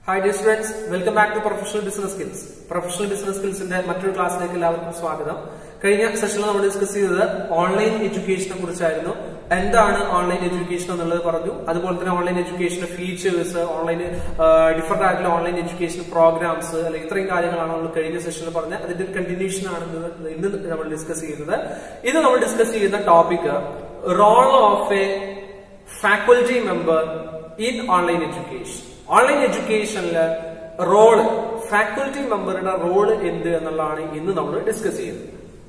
Hi dear students welcome back to professional business skills professional business സ്കിൽസിന്റെ മറ്റൊരു ക്ലാസ്സിലേക്ക് എല്ലാവർക്കും സ്വാഗതം കഴിഞ്ഞ സെഷനിൽ നമ്മൾ ഡിസ്കസ് ചെയ്തത് ഓൺലൈൻ എഡ്യൂക്കേഷനെ കുറിച്ചായിരുന്നു എന്താണ് ഓൺലൈൻ എഡ്യൂക്കേഷൻ എന്നുള്ളത് പറഞ്ഞു അതുപോലെ തന്നെ ഓൺലൈൻ എഡ്യൂക്കേഷന്റെ ഫീച്ചേഴ്സ് ഓൺലൈൻ ഡിഫറെന്റ് ആയിട്ടുള്ള ഓൺലൈൻ എഡ്യൂക്കേഷൻ പ്രോഗ്രാംസ് അല്ലെങ്കിൽ ഇത്രയും കാര്യങ്ങളാണ് നമ്മൾ കഴിഞ്ഞ സെഷനിൽ പറഞ്ഞത് അതിന്റെ കണ്ടിന്യൂഷൻ ആണ് ഇന്ന് ഇന്ന് നമ്മൾ ഡിസ്കസ് ചെയ്യുന്നത് ഇത് നമ്മൾ ഡിസ്കസ് ചെയ്യുന്ന topic role of a faculty member in online education online എഡ്യൂക്കേഷനിൽ റോള് ഫാക്കൽറ്റി മെമ്പറുടെ റോള് എന്ത് എന്നുള്ളതാണ് ഇന്ന് നമ്മൾ ഡിസ്കസ് ചെയ്യുന്നത്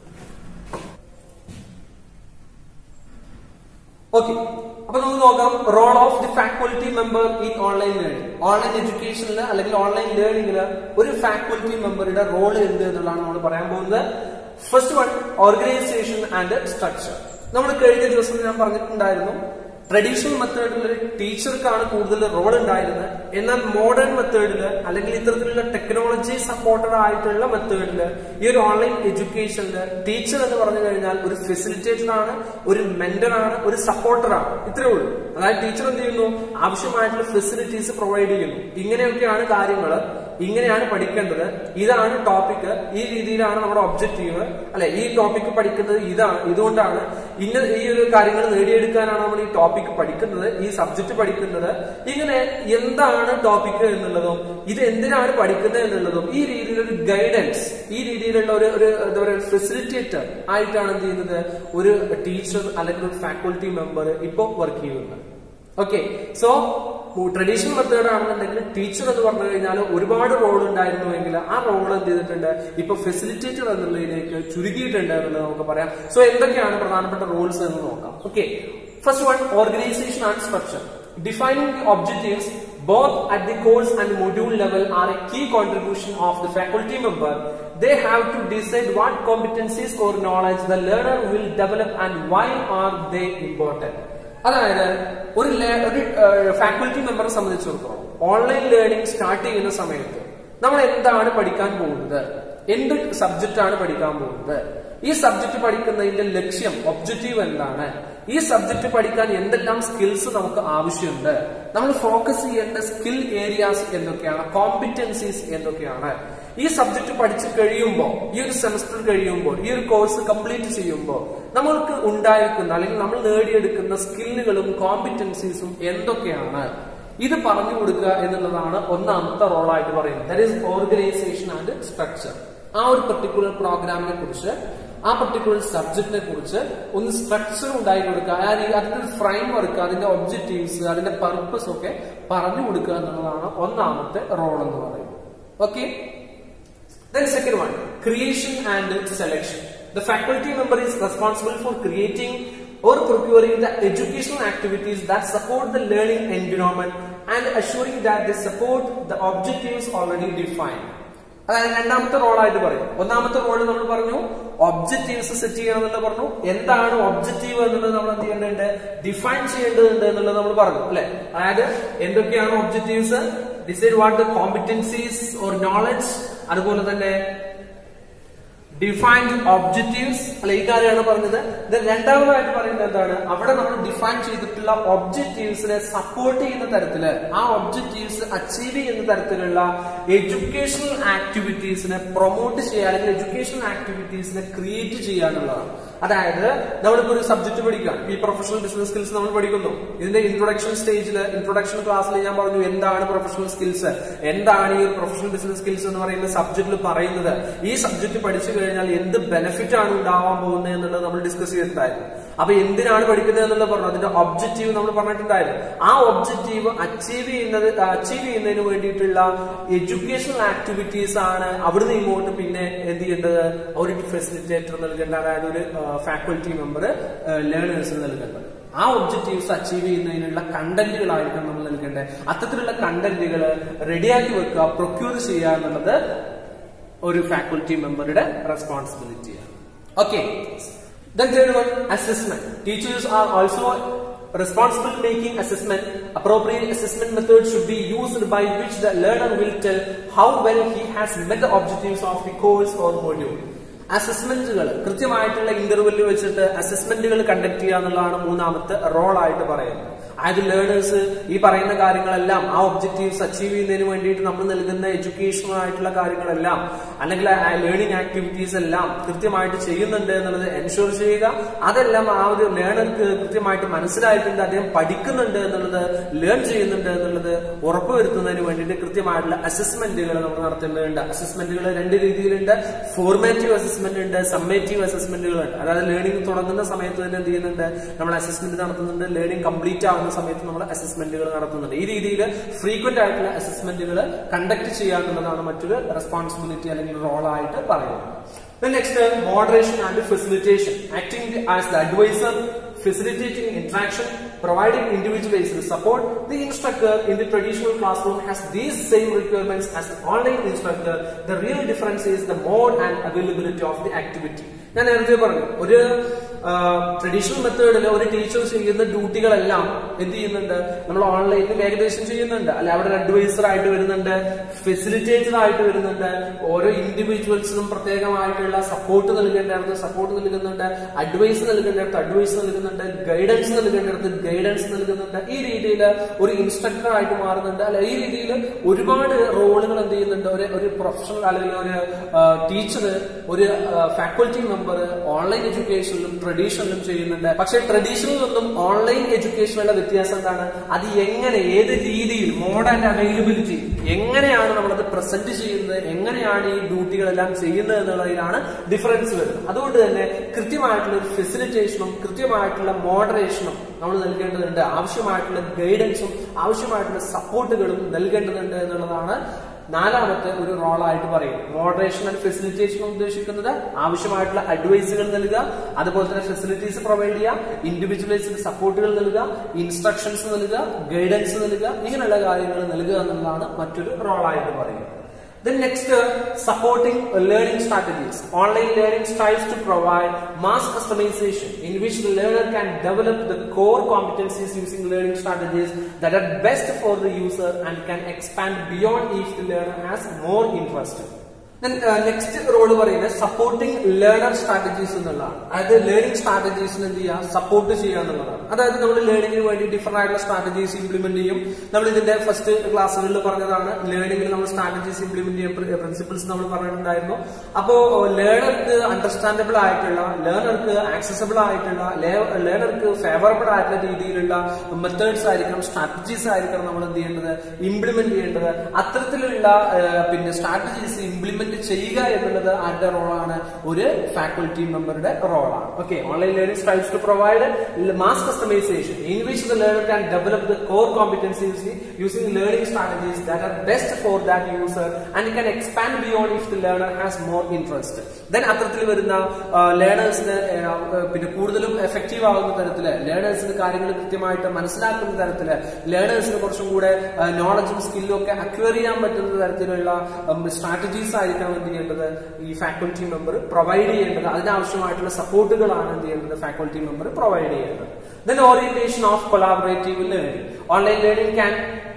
ഓക്കെ അപ്പൊ നമുക്ക് നോക്കാം role of the faculty member in online learning online എഡ്യൂക്കേഷനിൽ അല്ലെങ്കിൽ ഓൺലൈൻ ലേണിംഗിൽ ഒരു ഫാക്കൽറ്റി മെമ്പറുടെ റോൾ എന്ത് എന്നുള്ളതാണ് നമ്മൾ പറയാൻ പോകുന്നത് first one organisation and structure നമ്മൾ കഴിഞ്ഞ ദിവസം ഞാൻ പറഞ്ഞിട്ടുണ്ടായിരുന്നു ട്രഡീഷണൽ മെത്തേഡിൽ ഒരു ടീച്ചർക്കാണ് കൂടുതൽ റോൾ ഉണ്ടായിരുന്നത് എന്നാൽ മോഡേൺ മെത്തേഡിൽ അല്ലെങ്കിൽ ഇത്തരത്തിലുള്ള ടെക്നോളജി സപ്പോർട്ടഡ് ആയിട്ടുള്ള മെത്തേഡിൽ ഈ ഒരു ഓൺലൈൻ എഡ്യൂക്കേഷനിൽ ടീച്ചർ എന്ന് പറഞ്ഞു കഴിഞ്ഞാൽ ഒരു ഫെസിലിറ്റേറ്റർ ആണ് ഒരു മെന്റർ ആണ് ഒരു സപ്പോർട്ടർ ആണ് ഇത്രേ ഉള്ളൂ അതായത് ടീച്ചർ എന്ത് ചെയ്യുന്നു ആവശ്യമായിട്ടുള്ള ഫെസിലിറ്റീസ് പ്രൊവൈഡ് ചെയ്യുന്നു ഇങ്ങനെയൊക്കെയാണ് കാര്യങ്ങൾ ഇങ്ങനെയാണ് പഠിക്കേണ്ടത് ഇതാണ് ടോപ്പിക് ഈ രീതിയിലാണ് നമ്മുടെ ഒബ്ജക്റ്റീവ് അല്ലെ ഈ ടോപ്പിക് പഠിക്കുന്നത് ഇതാണ് ഇതുകൊണ്ടാണ് ഇന്ന ഈ ഒരു കാര്യങ്ങൾ നേടിയെടുക്കാനാണ് നമ്മൾ ഈ ടോപ്പിക് പഠിക്കുന്നത് ഈ സബ്ജക്ട് പഠിക്കുന്നത് ഇങ്ങനെ എന്താണ് ടോപ്പിക് എന്നുള്ളതും ഇത് എന്തിനാണ് പഠിക്കുന്നത് എന്നുള്ളതും ഈ രീതിയിലൊരു ഗൈഡൻസ് ഈ രീതിയിലുള്ള ഒരു ഒരു എന്താ പറയുക ഫെസിലിറ്റേറ്റർ ആയിട്ടാണ് എന്ത് ചെയ്യുന്നത് ഒരു ടീച്ചർ അല്ലെങ്കിൽ ഒരു ഫാക്കൽറ്റി മെമ്പർ ഇപ്പോൾ വർക്ക് ചെയ്യുന്നത് ഓക്കെ സോ ട്രഡീഷണൽ മെത്തേഡ് ആണെന്നുണ്ടെങ്കിൽ ടീച്ചർ എന്ന് പറഞ്ഞു കഴിഞ്ഞാൽ ഒരുപാട് റോൾ ഉണ്ടായിരുന്നുവെങ്കിൽ ആ റോൾ എന്ത് ചെയ്തിട്ടുണ്ട് ഇപ്പൊ ഫെസിലിറ്റേറ്റർ എന്നുള്ളതിലേക്ക് ചുരുക്കിയിട്ടുണ്ട് എന്നുള്ളത് നമുക്ക് പറയാം സോ എന്തൊക്കെയാണ് പ്രധാനപ്പെട്ട റോൾസ് എന്ന് നോക്കാം okay first one organisation and structure defining the objectives both at the course and module level are a key contribution of the faculty member. They have to decide what competencies or knowledge the learner will develop and why are they important. അതായത് ഒരു ഒരു faculty മെമ്പറെ സംബന്ധിച്ചിടത്തോളം online learning start ചെയ്യുന്ന സമയത്ത് നമ്മൾ എന്താണ് പഠിക്കാൻ പോകുന്നത് എന്ത് സബ്ജക്റ്റ് ആണ് പഠിക്കാൻ പോകുന്നത് ഈ സബ്ജക്ട് പഠിക്കുന്നതിന്റെ ലക്ഷ്യം ഒബ്ജക്റ്റീവ് എന്താണ് ഈ സബ്ജക്ട് പഠിക്കാൻ എന്തെല്ലാം സ്കിൽസ് നമുക്ക് ആവശ്യമുണ്ട് നമ്മൾ ഫോക്കസ് ചെയ്യേണ്ട സ്കിൽ ഏരിയാസ് എന്തൊക്കെയാണ് കോമ്പിറ്റൻസീസ് എന്തൊക്കെയാണ് ഈ സബ്ജക്ട് പഠിച്ചു കഴിയുമ്പോൾ ഈ ഒരു സെമസ്റ്റർ കഴിയുമ്പോൾ ഈ ഒരു കോഴ്സ് കംപ്ലീറ്റ് ചെയ്യുമ്പോൾ നമ്മൾക്ക് ഉണ്ടായിരിക്കുന്ന അല്ലെങ്കിൽ നമ്മൾ നേടിയെടുക്കുന്ന സ്കില്ലുകളും കോമ്പിറ്റൻസീസും എന്തൊക്കെയാണ് ഇത് പറഞ്ഞു കൊടുക്കുക എന്നുള്ളതാണ് ഒന്നാമത്തെ റോളായിട്ട് പറയുന്നത് that is organisation and structure ആ ഒരു പെർട്ടിക്കുലർ പ്രോഗ്രാമിനെ കുറിച്ച് ആ പർട്ടിക്കുലർ സബ്ജക്റ്റിനെ കുറിച്ച് ഒന്ന് സ്ട്രക്ചർ ഉണ്ടായി കൊടുക്കുക അതായത് അതിന്റെ ഒരു ഫ്രെയിം വർക്ക് അതിന്റെ ഒബ്ജക്റ്റീവ്സ് അതിന്റെ പർപ്പസ് ഒക്കെ പറഞ്ഞു കൊടുക്കുക എന്നുള്ളതാണ് ഒന്നാമത്തെ റോൾ എന്ന് പറയുന്നത് okay Then second one, creation and selection. The faculty member is responsible for creating or procuring the educational activities that support the learning environment and assuring that they support the objectives already defined. അതായത് രണ്ടാമത്തെ റോളായിട്ട് പറയും ഒന്നാമത്തെ role നമ്മൾ പറഞ്ഞു objectives set ചെയ്യണം എന്നുള്ള പറഞ്ഞു എന്താണ് ഒബ്ജക്റ്റീവ് എന്നുള്ളത് നമ്മൾ എന്ത് ചെയ്യേണ്ടതുണ്ട് ഡിഫൈൻ ചെയ്യേണ്ടതുണ്ട് എന്നുള്ളത് നമ്മൾ പറഞ്ഞു അല്ലെ അതായത് എന്തൊക്കെയാണ് objectives decide what the competencies or knowledge അതുപോലെ തന്നെ ഡിഫൈൻഡ് ഒബ്ജക്റ്റീവ്സ് അല്ല ഈ കാര്യമാണ് പറഞ്ഞത് ഇത് രണ്ടാമതായിട്ട് പറയുന്നത് എന്താണ് അവിടെ നമ്മൾ ഡിഫൈൻ ചെയ്തിട്ടുള്ള ഒബ്ജക്റ്റീവ്സിനെ സപ്പോർട്ട് ചെയ്യുന്ന തരത്തില് ആ ഒബ്ജക്റ്റീവ്സ് അച്ചീവ് ചെയ്യുന്ന തരത്തിലുള്ള എഡ്യൂക്കേഷണൽ ആക്ടിവിറ്റീസിനെ പ്രൊമോട്ട് ചെയ്യുക അല്ലെങ്കിൽ എഡ്യൂക്കേഷണൽ ആക്ടിവിറ്റീസിനെ ക്രിയേറ്റ് ചെയ്യുക എന്നുള്ളതാണ് അതായത് നമ്മളിപ്പോ ഒരു സബ്ജക്ട് പഠിക്കാം ഈ പ്രൊഫഷണൽ ബിസിനസ് സ്കിൽസ് നമ്മൾ പഠിക്കുന്നു ഇതിന്റെ ഇൻട്രൊഡക്ഷൻ സ്റ്റേജിൽ ഇൻട്രൊഡക്ഷൻ ക്ലാസ്സിൽ ഞാൻ പറഞ്ഞു എന്താണ് പ്രൊഫഷണൽ സ്കിൽസ് എന്താണ് ഈ പ്രൊഫഷണൽ ബിസിനസ് സ്കിൽസ് എന്ന് പറയുന്ന സബ്ജക്റ്റിൽ പറയുന്നത് ഈ സബ്ജക്ട് പഠിച്ചു കഴിഞ്ഞാൽ എന്ത് ബെനിഫിറ്റ് ആണ് ഉണ്ടാവാൻ പോകുന്നത് എന്നുള്ളത് നമ്മൾ ഡിസ്കസ് ചെയ്തിട്ടുണ്ടായിരുന്നു അപ്പൊ എന്തിനാണ് പഠിക്കുന്നത് എന്നുള്ളത് പറഞ്ഞു അതിന്റെ ഒബ്ജക്റ്റീവ് നമ്മൾ പറഞ്ഞിട്ടുണ്ടായിരുന്നു ആ ഒബ്ജക്റ്റീവ് അച്ചീവ് ചെയ്യുന്നത് അച്ചീവ് ചെയ്യുന്നതിന് വേണ്ടിയിട്ടുള്ള എഡ്യൂക്കേഷണൽ ആക്ടിവിറ്റീസ് ആണ് അവിടുന്ന് ഇങ്ങോട്ട് പിന്നെ എന്ത് ചെയ്യേണ്ടത് ഒരു ഫെസിലിറ്റേറ്റർ നൽകേണ്ട അതായത് ഒരു ഫാക്കൽറ്റി മെമ്പർ ലേണേഴ്സിന് നൽകേണ്ടത് ആ ഒബ്ജക്റ്റീവ്സ് അച്ചീവ് ചെയ്യുന്നതിനുള്ള കണ്ടന്റുകളായിരിക്കും നമ്മൾ നൽകേണ്ടത് അത്തരത്തിലുള്ള കണ്ടന്റുകൾ റെഡിയാക്കി വെക്കുക പ്രൊക്യൂർ ചെയ്യുക എന്നുള്ളത് ഒരു ഫാക്കൽറ്റി മെമ്പറുടെ റെസ്പോൺസിബിലിറ്റിയാണ് okay Then third one, assessment. Teachers are also responsible making assessment. Appropriate assessment method should be used by which the learner will tell how well he has met the objectives of the course or module. അസസ്മെന്റുകൾ കൃത്യമായിട്ടുള്ള ഇന്റർവെല്ലിൽ വെച്ചിട്ട് അസസ്മെന്റുകൾ conduct ചെയ്യുക എന്നുള്ളതാണ് മൂന്നാമത്തെ role ആയിട്ട് പറയുന്നത് അതായത് ലേണേഴ്സ് ഈ പറയുന്ന കാര്യങ്ങളെല്ലാം ആ ഒബ്ജക്റ്റീവ്സ് അച്ചീവ് ചെയ്യുന്നതിന് വേണ്ടിയിട്ട് നമ്മൾ നൽകുന്ന എഡ്യൂക്കേഷണൽ ആയിട്ടുള്ള കാര്യങ്ങളെല്ലാം അല്ലെങ്കിൽ ആ ലേണിംഗ് ആക്ടിവിറ്റീസ് എല്ലാം കൃത്യമായിട്ട് ചെയ്യുന്നുണ്ട് എന്നുള്ളത് എൻഷുർ ചെയ്യുക അതെല്ലാം ആ ഒരു ലേണർക്ക് കൃത്യമായിട്ട് മനസ്സിലായിട്ടുണ്ട് അദ്ദേഹം പഠിക്കുന്നുണ്ട് എന്നുള്ളത് ലേൺ ചെയ്യുന്നുണ്ട് എന്നുള്ളത് ഉറപ്പുവരുത്തുന്നതിന് വേണ്ടിയിട്ട് കൃത്യമായിട്ടുള്ള അസസ്മെന്റുകൾ നമ്മൾ നടത്തേണ്ടതുണ്ട് അസസ്മെന്റുകൾ രണ്ട് രീതിയിലുണ്ട് ഫോർമാറ്റീവ് അസസ്മെന്റ് ഉണ്ട് സമ്മേറ്റീവ് അസസ്മെന്റുകൾ ഉണ്ട് അതായത് ലേണിംഗ് തുടങ്ങുന്ന സമയത്ത് തന്നെ എന്ത് ചെയ്യുന്നുണ്ട് നമ്മൾ അസസ്മെന്റ് നടത്തുന്നുണ്ട് ലേണിംഗ് കംപ്ലീറ്റ് ആവുന്ന സമയത്ത് നമ്മൾ അസസ്മെന്റുകൾ നടത്തുന്നുണ്ട് ഈ രീതിയിൽ ഫ്രീക്വന്റ് ആയിട്ടുള്ള അസസ്മെന്റുകൾ കണ്ടക്ട് ചെയ്യുക എന്നുള്ളതാണ് മറ്റൊരു റെസ്പോൺസിബിലിറ്റി അല്ലെങ്കിൽ റോൾ ആയിട്ട് പറയുന്നത് Then next, uh, moderation and facilitation. Acting as the advisor, facilitating interaction, providing individualized support. The instructor in the traditional classroom has these same requirements as the online instructor. The real difference is the mode and availability of the activity. ഞാൻ നേരത്തെ പറഞ്ഞു ഒരു traditional മെത്തേഡിൽ ഒരു teacher ചെയ്യുന്ന ഡ്യൂട്ടികളെല്ലാം എന്ത് ചെയ്യുന്നുണ്ട് നമ്മൾ ഓൺലൈനിൽ ഏകദേശം ചെയ്യുന്നുണ്ട് അല്ലെ അവിടെ അഡ്വൈസർ ആയിട്ട് വരുന്നുണ്ട് ഫെസിലിറ്റേറ്റർ ആയിട്ട് വരുന്നുണ്ട് ഓരോ ഇൻഡിവിജ്വൽസിനും പ്രത്യേകമായിട്ടുള്ള സപ്പോർട്ട് നൽകേണ്ടടുത്ത് സപ്പോർട്ട് നൽകുന്നുണ്ട് അഡ്വൈസ് നൽകേണ്ടടുത്ത് അഡ്വൈസ് നൽകുന്നുണ്ട് ഗൈഡൻസ് നൽകേണ്ടടുത്ത് ഗൈഡൻസ് നൽകുന്നുണ്ട് ഈ രീതിയിൽ ഒരു ഇൻസ്ട്രക്ടർ ആയിട്ട് മാറുന്നുണ്ട് അല്ലെ ഈ രീതിയിൽ ഒരുപാട് റോളുകൾ എന്ത് ചെയ്യുന്നുണ്ട് ഒരു ഒരു പ്രൊഫഷണൽ അല്ലെങ്കിൽ ഒരു ടീച്ചർ ഒരു ഫാക്കൽറ്റി മെമ്പർ ഓൺലൈൻ എഡ്യൂക്കേഷനിലും ട്രഡീഷണലും ചെയ്യുന്നുണ്ട് പക്ഷെ ട്രഡീഷണൽ നിന്നും ഓൺലൈൻ എഡ്യൂക്കേഷനുള്ള വ്യത്യാസം എന്താണ് അത് എങ്ങനെ ഏത് രീതിയിൽ മോഡ് ആൻഡ് അവൈലബിലിറ്റി എങ്ങനെയാണ് നമ്മളത് പ്രസന്റ് ചെയ്യുന്നത് എങ്ങനെയാണ് ഈ ഡ്യൂട്ടികളെല്ലാം ചെയ്യുന്നത് എന്നുള്ളതിലാണ് ഡിഫറൻസ് വരുന്നത് അതുകൊണ്ട് തന്നെ കൃത്യമായിട്ടുള്ള ഒരു ഫെസിലിറ്റേഷനും കൃത്യമായിട്ടുള്ള മോഡറേഷനും നമ്മൾ നൽകേണ്ടതുണ്ട് ആവശ്യമായിട്ടുള്ള ഗൈഡൻസും ആവശ്യമായിട്ടുള്ള സപ്പോർട്ടുകളും നൽകേണ്ടതുണ്ട് എന്നുള്ളതാണ് നാലാമത്തെ ഒരു റോളായിട്ട് പറയും മോഡറേഷൻ ആൻഡ് ഫെസിലിറ്റേഷൻ ഉദ്ദേശിക്കുന്നത് ആവശ്യമായിട്ടുള്ള അഡ്വൈസുകൾ നൽകുക അതുപോലെ തന്നെ ഫെസിലിറ്റീസ് പ്രൊവൈഡ് ചെയ്യുക ഇൻഡിവിജ്വലൈസ്ഡ് സപ്പോർട്ടുകൾ നൽകുക ഇൻസ്ട്രക്ഷൻസ് നൽകുക ഗൈഡൻസ് നൽകുക ഇങ്ങനെയുള്ള കാര്യങ്ങൾ നൽകുക എന്നുള്ളതാണ് മറ്റൊരു റോളായിട്ട് പറയുന്നത് Then next, uh, supporting uh, learning strategies. Online learning strives to provide mass customization in which the learner can develop the core competencies using learning strategies that are best for the user and can expand beyond if the learner has more interest. Next role പറയുന്നത് supporting learner strategies എന്നുള്ളതാണ് അതായത് learning സ്ട്രാറ്റജീസിന് എന്ത് ചെയ്യുക support ചെയ്യുക എന്നുള്ളതാണ് അതായത് നമ്മൾ ലേണിംഗിന് വേണ്ടി ഡിഫറെന്റ് ആയിട്ടുള്ള സ്ട്രാറ്റജീസ് ഇംപ്ലിമെന്റ് ചെയ്യും നമ്മൾ ഇതിന്റെ ഫസ്റ്റ് ക്ലാസ്സുകളിൽ പറഞ്ഞതാണ് ലേണിംഗിൽ നമ്മൾ സ്ട്രാറ്റജീസ് ഇംപ്ലിമെന്റ് ചെയ്യും പ്രിൻസിപ്പിൾസ് നമ്മൾ പറഞ്ഞിട്ടുണ്ടായിരുന്നു അപ്പോ ലേണർക്ക് അണ്ടർസ്റ്റാൻഡബിൾ ആയിട്ടുള്ള ലേണർക്ക് ആക്സസബിൾ ആയിട്ടുള്ള ലേണർക്ക് ഫേവറബിൾ ആയിട്ടുള്ള രീതിയിലുള്ള മെത്തേഡ്സ് ആയിരിക്കണം സ്ട്രാറ്റജീസ് ആയിരിക്കണം നമ്മൾ എന്ത് ചെയ്യേണ്ടത് ഇംപ്ലിമെന്റ് ചെയ്യേണ്ടത് അത്തരത്തിലുള്ള പിന്നെ സ്ട്രാറ്റജീസ് ഇംപ്ലിമെന്റ് ചെയ്യുക എന്നുള്ളത് ആരുടെ റോളാണ് ഒരു ഫാക്കൽറ്റി മെമ്പറുടെ റോളാണ് okay online learning strives to provide mass customisation in which the learner can develop the core competencies using learning strategies that are best for that user and can expand beyond if the learner has more interest then അത്തരത്തിൽ വരുന്ന ലേണേഴ്സിന് പിന്നെ കൂടുതലും effective ആവുന്ന തരത്തില് ലേണേഴ്സിന് കാര്യങ്ങൾ കൃത്യമായിട്ട് മനസ്സിലാക്കുന്ന തരത്തില് ലേണേഴ്സിന് കുറച്ചും കൂടെ നോളജും സ്കില്ലും ഒക്കെ അക്വയർ ചെയ്യാൻ പറ്റുന്ന തരത്തിലുള്ള സ്ട്രാറ്റജീസ് ആയിരിക്കണം എന്ത് ചെയ്യേണ്ടത് ഈ ഫാക്കൽറ്റി മെമ്പർ പ്രൊവൈഡ് ചെയ്യേണ്ടത് അതിനാവശ്യമായിട്ടുള്ള സപ്പോർട്ടുകളാണ് എന്ത് ചെയ്യേണ്ടത് ഫാക്കൽറ്റി മെമ്പർ പ്രൊവൈഡ് ചെയ്യേണ്ടത് then orientation of collaborative learning online learning can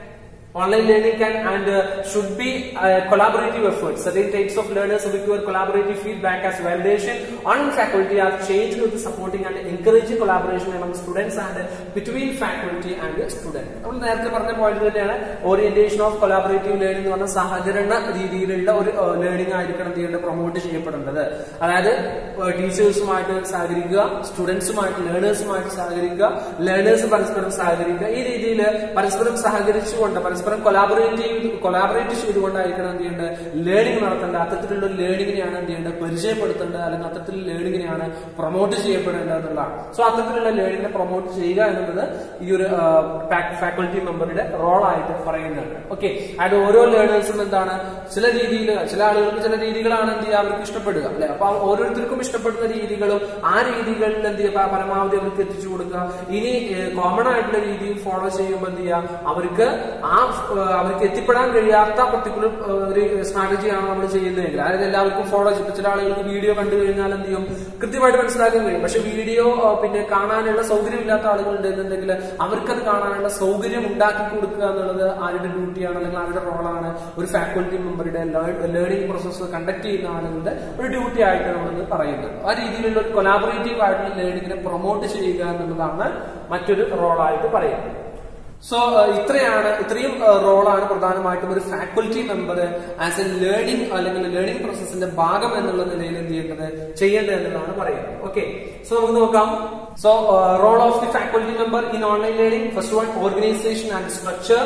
Online learning can and uh, should be uh, collaborative efforts. Certain types of learners require collaborative feedback as validation. Online faculty are changed with supporting and encouraging collaboration among students and between faculty and student. നമ്മൾ നേരത്തെ പറഞ്ഞ point തന്നെയാണ് orientation of collaborative learning എന്ന് പറഞ്ഞ സഹകരണ രീതിയിലുള്ള ഒരു learning ആയിരിക്കണം ചെയ്യേണ്ടത് പ്രൊമോട്ട് ചെയ്യപ്പെടേണ്ടത് അതായത് ടീച്ചേഴ്സുമായിട്ട് സഹകരിക്കുക സ്റ്റുഡൻസുമായിട്ട് ലേണേഴ്സുമായിട്ട് സഹകരിക്കുക ലേണേഴ്സ് പരസ്പരം സഹകരിക്കുക ഈ രീതിയിൽ പരസ്പരം സഹകരിച്ചുകൊണ്ട് പരസ്പരം കൊലാബറേറ്റ് ചെയ്ത് കൊലാബറേറ്റ് ചെയ്തുകൊണ്ടായിരിക്കണം എന്ത് ചെയ്യേണ്ടത് ലേണിംഗ് നടത്തേണ്ടത് അത്തരത്തിലുള്ള ലേണിംഗിനെയാണ് എന്ത് ചെയ്യേണ്ടത് പരിചയപ്പെടുത്തേണ്ടത് അല്ലെങ്കിൽ അത്തരത്തിലുള്ള ലേണിംഗിനെയാണ് പ്രൊമോട്ട് ചെയ്യപ്പെടേണ്ടത് എന്നുള്ളതാണ് സോ അത്തരത്തിലുള്ള ലേണിംഗിനെ പ്രൊമോട്ട് ചെയ്യുക എന്നുള്ളത് ഈ ഒരു ഫാക്കൽറ്റി മെമ്പറുടെ റോളായിട്ട് പറയുന്നുണ്ട് ഓക്കെ അത് ഓരോ ലേണേഴ്സും എന്താണ് ചില രീതിയിൽ ചില ആളുകൾക്ക് ചില രീതികളാണ് എന്ത് ചെയ്യുക അവർക്ക് ഇഷ്ടപ്പെടുക അല്ലെ അപ്പൊ ഓരോരുത്തർക്കും ഇഷ്ടപ്പെടുന്ന രീതികളും ആ രീതികളിൽ എന്ത് ചെയ്യുക പരമാവധി അവർക്ക് എത്തിച്ചു കൊടുക്കുക ഇനി കോമൺ ആയിട്ടുള്ള രീതിയും ഫോളോ ചെയ്യുമ്പോൾ എന്ത് ചെയ്യുക അവർക്ക് ആ ഏഹ്, അവർക്ക് എത്തിപ്പെടാൻ കഴിയാത്ത പർട്ടിക്കുലർ ഒരു സ്ട്രാറ്റജിയാണ് നമ്മൾ ചെയ്യുന്നതെങ്കിൽ അതായത് എല്ലാവർക്കും ഫോളോ ചെയ്യും ചില ആളുകൾക്ക് വീഡിയോ കണ്ടു കഴിഞ്ഞാൽ എന്ത് ചെയ്യും കൃത്യമായിട്ട് മനസ്സിലാക്കാൻ കഴിയും പക്ഷെ വീഡിയോ പിന്നെ കാണാനുള്ള സൗകര്യമില്ലാത്ത ആളുകൾ ഉണ്ടെന്നുണ്ടെങ്കിൽ അവർക്കത് കാണാനുള്ള സൗകര്യം ഉണ്ടാക്കി കൊടുക്കുക എന്നുള്ളത് ആരുടെ ഡ്യൂട്ടിയാണ് അല്ലെങ്കിൽ ആരുടെ റോളാണ് ഒരു ഫാക്കൽറ്റി മെമ്പറുടെ ലേണിംഗ് പ്രോസസ്സ് കണ്ടക്ട് ചെയ്യുന്ന ആളുകളുടെ ഒരു ഡ്യൂട്ടി ആയിട്ട് നമ്മൾ പറയുന്നത് ആ രീതിയിലുള്ള ഒരു കൊലാബറേറ്റീവ് ആയിട്ടുള്ള ലേണിംഗിനെ പ്രൊമോട്ട് ചെയ്യുക എന്നുള്ളതാണ് മറ്റൊരു റോളായിട്ട് പറയുന്നത് സോ ഇത്രയാണ് ഇത്രയും റോളാണ് പ്രധാനമായിട്ടും ഒരു faculty member as a learning അല്ലെങ്കിൽ ലേണിംഗ് പ്രോസസ്സിന്റെ ഭാഗം എന്നുള്ള നിലയിൽ എന്ത് ചെയ്യേണ്ടത് ചെയ്യേണ്ടത് എന്നുള്ളതാണ് പറയുന്നത് ഓക്കെ സോ നമുക്ക് നോക്കാം so role of the faculty member in online learning first one organisation and structure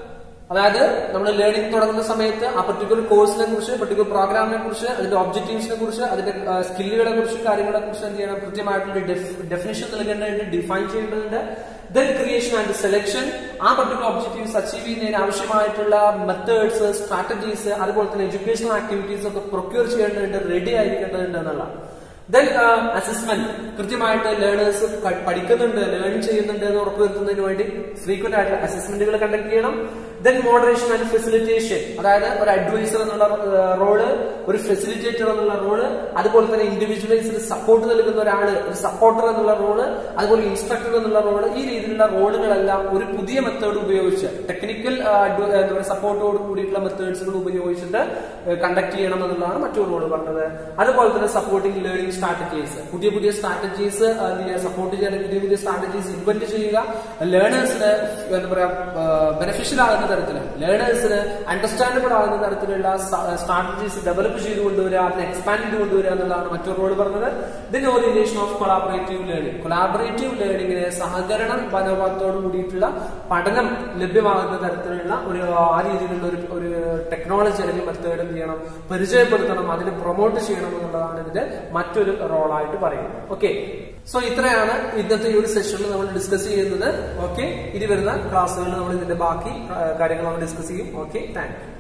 അതായത് നമ്മൾ ലേണിംഗ് തുടങ്ങുന്ന സമയത്ത് ആ പർട്ടിക്കുലർ കോഴ്സിനെ കുറിച്ച് പർട്ടിക്കുലർ പ്രോഗ്രാമിനെ കുറിച്ച് അതിന്റെ ഒബ്ജക്റ്റീവ്സിനെ കുറിച്ച് അതിന്റെ സ്കില്ലുകളെ കുറിച്ച് കാര്യങ്ങളെ കുറിച്ച് എന്ത് ചെയ്യണം കൃത്യമായിട്ടുള്ള ഡെഫിനേഷൻ നൽകേണ്ടതുണ്ട് ഡിഫൈൻ ചെയ്യേണ്ടതുണ്ട് ദെൻ ക്രിയേഷൻ ആൻഡ് സെലക്ഷൻ ആ പർട്ടിക്കുലർ ഒബ്ജക്റ്റീവ്സ് അച്ചീവ് ചെയ്യുന്നതിന് ആവശ്യമായിട്ടുള്ള മെത്തേഡ്സ് സ്ട്രാറ്റജീസ് അതുപോലെ തന്നെ എഡ്യൂക്കേഷണൽ ആക്ടിവിറ്റീസ് ഒക്കെ പ്രൊക്യൂർ ചെയ്യേണ്ടതുണ്ട് റെഡി ആയിരിക്കേണ്ടതുണ്ട് എന്നുള്ളതാണ് ദെൻ അസസ്മെന്റ് കൃത്യമായിട്ട് ലേണേഴ്സ് പഠിക്കുന്നുണ്ട് ലേൺ ചെയ്യുന്നുണ്ട് എന്ന് ഉറപ്പുവരുത്തുന്നതിന് വേണ്ടി ഫ്രീക്വന്റ് ആയിട്ടുള്ള അസസ്മെന്റുകൾ കണ്ടക്ട് ചെയ്യണം ദെൻ മോഡറേഷൻ ആൻഡ് ഫെസിലിറ്റേഷൻ അതായത് ഒരു അഡ്വൈസർ എന്നുള്ള റോള് ഒരു ഫെസിലിറ്റേറ്റർ എന്നുള്ള റോള് അതുപോലെ തന്നെ ഇൻഡിവിജ്വലൈസിന് സപ്പോർട്ട് നൽകുന്ന ഒരാള് ഒരു സപ്പോർട്ടർ എന്നുള്ള റോള് അതുപോലെ ഇൻസ്ട്രക്ടർ എന്നുള്ള റോള് ഈ രീതിയിലുള്ള റോളുകളെല്ലാം ഒരു പുതിയ മെത്തേഡ് ഉപയോഗിച്ച് ടെക്നിക്കൽ എന്താ പറയുക സപ്പോർട്ടോട് കൂടിയിട്ടുള്ള മെത്തേഡ്സുകൾ ഉപയോഗിച്ചിട്ട് കണ്ടക്ട് ചെയ്യണം എന്നുള്ളതാണ് മറ്റൊരു റോള് പറഞ്ഞത് അതുപോലെ തന്നെ സപ്പോർട്ടിംഗ് ലേണിംഗ് സ്ട്രാറ്റജീസ് പുതിയ പുതിയ സ്ട്രാറ്റജീസ് സപ്പോർട്ട് ചെയ്യാൻ പുതിയ പുതിയ സ്ട്രാറ്റജീസ് ഇൻവെന്റ് ചെയ്യുക ലേണേഴ്സിന് എന്താ പറയാ ബെനിഫിഷ്യൽ ആകുന്ന തരത്തിൽ ലേണേഴ്സിന് അണ്ടർസ്റ്റാൻഡബിൾ ആകുന്ന തരത്തിലുള്ള സ്ട്രാറ്റജീസ് ഡെവലപ്പ് ചെയ്ത് കൊണ്ടുവരിക അതിനെ എക്സ്പാൻഡ് ചെയ്ത് കൊണ്ടുവരിക എന്നുള്ളതാണ് മറ്റൊരു റോൾ പറഞ്ഞത് then orientation of collaborative learning collaborative ലേണിംഗിന് സഹകരണ മനോഭാവത്തോട് കൂടിയിട്ടുള്ള പഠനം ലഭ്യമാകുന്ന തരത്തിലുള്ള ഒരു ആ രീതിയിലുള്ള ഒരു ഒരു ടെക്നോളജി അല്ലെങ്കിൽ മെത്തേഡ് എന്ത് ചെയ്യണം പരിചയപ്പെടുത്തണം അതിനെ പ്രൊമോട്ട് ചെയ്യണം എന്നുള്ളതാണ് ഇതിന്റെ മറ്റൊരു റോളായിട്ട് പറയുന്നത് ഓക്കെ സോ ഇത്രയാണ് ഇന്നത്തെ ഈ ഒരു സെഷനിൽ നമ്മൾ ഡിസ്കസ് ചെയ്യുന്നത് ഓക്കെ ഇനി വരുന്ന ക്ലാസ്സുകളിൽ നമ്മൾ ഇതിന്റെ ബാക്കി ആ, കാര്യങ്ങൾ നമ്മൾ ഡിസ്കസ് ചെയ്യും ഓക്കെ താങ്ക് യു